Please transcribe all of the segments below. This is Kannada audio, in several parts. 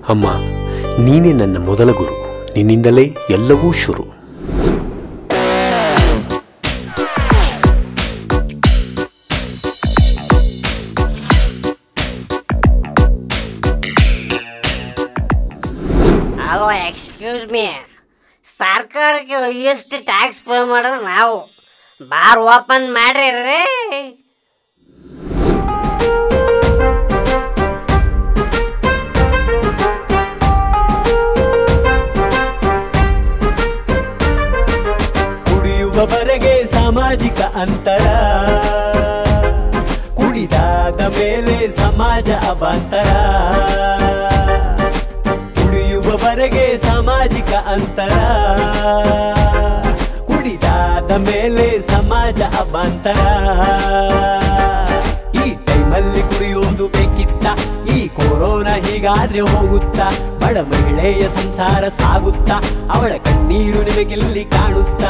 ಅಮ್ಮ ನೀನೇ ನನ್ನ ಮೊದಲ ಗುರು ನಿನ್ನಿಂದಲೇ ಎಲ್ಲವೂ ಶುರು ಹಲೋ ಎಕ್ಸ್ಕ್ಯೂಸ್ ಮೀ ಸರ್ಕಾರಕ್ಕೆ ಎಷ್ಟು ಟ್ಯಾಕ್ಸ್ ಪೇ ಮಾಡೋದು ನಾವು ಬಾರ್ ಓಪನ್ ಮಾಡ್ರಿ ರೀ ಕುಡಿಯುವವರೆಗೆ ಸಾಮಾಜಿಕ ಅಂತರ ಕುಡಿದಾದ ಮೇಲೆ ಸಮಾಜ ಅವಾಂತರ ಕುಡಿಯುವವರೆಗೆ ಸಾಮಾಜಿಕ ಅಂತರ ಕುಡಿದಾದ ಮೇಲೆ ಸಮಾಜ ಅವಾಂತರ ಈ ಟೈಮಲ್ಲಿ ಕುಡಿಯೋದು ಬೇಕಿತ್ತ ಈ ಕೊರೋನಾ ಹೀಗಾದ್ರೆ ಹೋಗುತ್ತಾ ಬಡ ಮಹಿಳೆಯ ಸಂಸಾರ ಸಾಗುತ್ತಾ ಅವಳ ಕಣ್ಣೀರು ನಿಮಗೆಲ್ಲಿ ಕಾಣುತ್ತಾ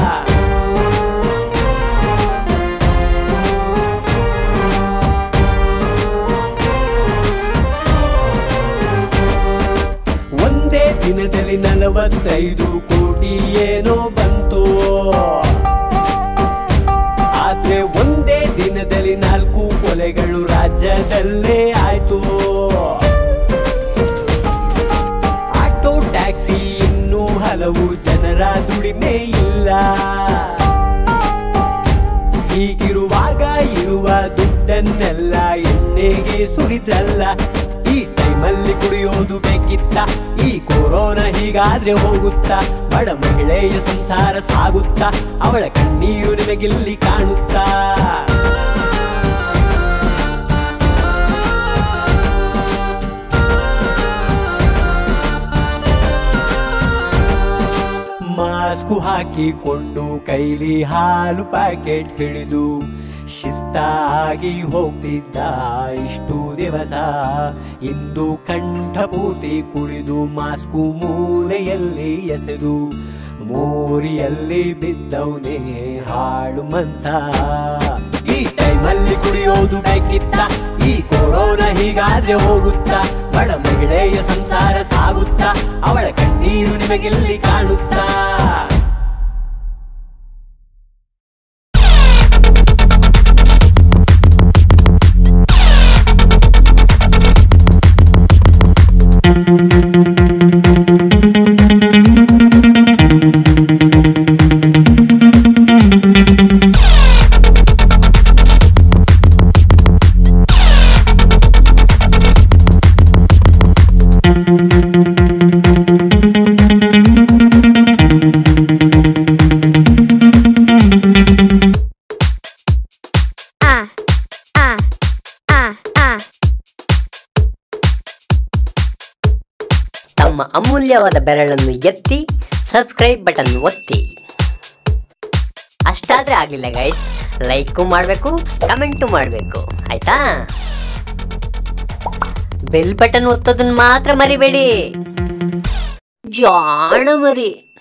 ಒಂದೇ ದಿನದಲ್ಲಿ ನಲವತ್ತೈದು ಕೋಟಿ ಏನೋ ಬಂತು ಆದ್ರೆ ಒಂದೇ ದಿನದಲ್ಲಿ ನಾಲ್ಕು ಕೊಲೆಗಳು ರಾಜ್ಯದಲ್ಲೇ ಆಯ್ತು ಆಟೋ ಟ್ಯಾಕ್ಸಿ ಇನ್ನೂ ಹಲವು ಜನರ ದುಡಿಮೆ ಇಲ್ಲ ಹೀಗಿರುವಾಗ ಇರುವ ದುಡ್ಡನ್ನೆಲ್ಲ ಎಣ್ಣೆಗೆ ಸುರಿದ್ರಲ್ಲ ಈ ಟೈಮಲ್ಲಿ ಕುಡಿಯೋದು ಬೇಕಿತ್ತ ಈ ಕೊರೋನಾ ಹೀಗಾದ್ರೆ ಹೋಗುತ್ತಾ ಬಡ ಮಹಿಳೆಯ ಸಂಸಾರ ಸಾಗುತ್ತಾ ಅವಳ ಕಣ್ಣೀರು ನಿಮಗಿಲ್ಲಿ ಕಾಣುತ್ತಾ ಮಾಸ್ಕು ಹಾಕಿಕೊಂಡು ಕೈಲಿ ಹಾಲು ಪ್ಯಾಕೆಟ್ ಹಿಡಿದು ಶಿಸ್ತಾಗಿ ಹೋಗ್ತಿದ್ದ ಇಷ್ಟು ದಿವಸ ಇಂದು ಕಂಠಪೂರ್ತಿ ಕುಡಿದು ಮಾಸ್ಕು ಮೂಲೆಯಲ್ಲಿ ಎಸೆದು ಮೋರಿಯಲ್ಲಿ ಬಿದ್ದವನೇ ಹಾಳು ಮನ್ಸ ಈ ಟೈಮಲ್ಲಿ ಕುಡಿಯೋದು ಬೇಕಿತ್ತ ಈ ಕೊರೋನಾ ಹೀಗಾದ್ರೆ ಹೋಗುತ್ತಾ ಬಡ ಮಹಿಳೆಯ ಸಂಸಾರ ಸಾಗುತ್ತಾ ಅವಳ ಕಣ್ಣೀರು ನಿಮಗೆಲ್ಲಿ ಕಾಣುತ್ತಾ ತಮ್ಮ ಅಮೂಲ್ಯವಾದ ಬೆರಳನ್ನು ಎತ್ತಿ ಸಬ್ಸ್ಕ್ರೈಬ್ ಬಟನ್ ಒತ್ತಿ ಅಷ್ಟಾದ್ರೆ ಆಗ್ಲಿಲ್ಲ ಗೈಸ್ ಲೈಕು ಮಾಡಬೇಕು ಕಮೆಂಟು ಮಾಡಬೇಕು ಆಯ್ತಾ ಬೆಲ್ ಬಟನ್ ಒತ್ತೋದನ್ನ ಮಾತ್ರ ಮರಿಬೇಡಿ ಜಾಣ ಮರಿ